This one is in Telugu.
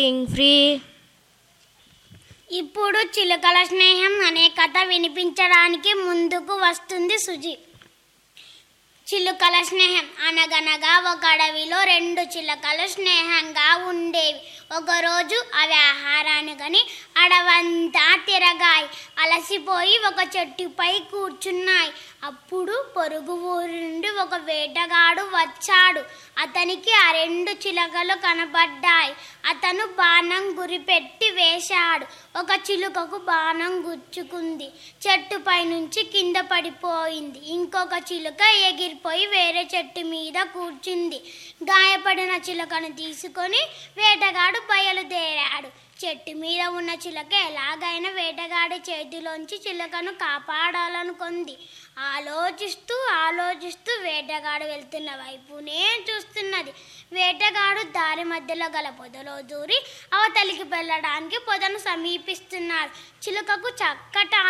ఫ్రీ ఇప్పుడు చిలుకల స్నేహం అనే కథ వినిపించడానికి ముందుకు వస్తుంది సుజి చిలుకల స్నేహం అనగనగా ఒక అడవిలో రెండు చిలుకలు స్నేహంగా ఉండేవి ఒకరోజు అవి ఆహారాన్ని కని అడవంతా తిరగాయి అలసిపోయి ఒక చెట్టుపై కూర్చున్నాయి అప్పుడు పొరుగు ఊరి నుండి ఒక వేటగాడు వచ్చాడు అతనికి ఆ రెండు చిలుకలు కనబడ్డాయి అతను బాణం గురిపెట్టి వేశాడు ఒక చిలుకకు బాణం గుచ్చుకుంది చెట్టుపై నుంచి కింద పడిపోయింది ఇంకొక చిలుక ఎగిరిపోయి వేరే చెట్టు మీద కూర్చుంది గాయపడిన చిలుకను తీసుకొని వేటగాడు బయలుదేరాడు చెట్టు మీద ఉన్న చిలుక ఎలాగైనా వేటగాడి చేతిలోంచి చిలుకను కాపాడాలనుకుంది ఆలోచిస్తూ ఆలోచిస్తూ వేటగాడు వెళ్తున్న వైపునే చూస్తున్నది వేటగాడు దారి మధ్యలో గల పొదలో దూరి అవతలికి వెళ్ళడానికి పొదను సమీపిస్తున్నాడు చిలుకకు చక్కట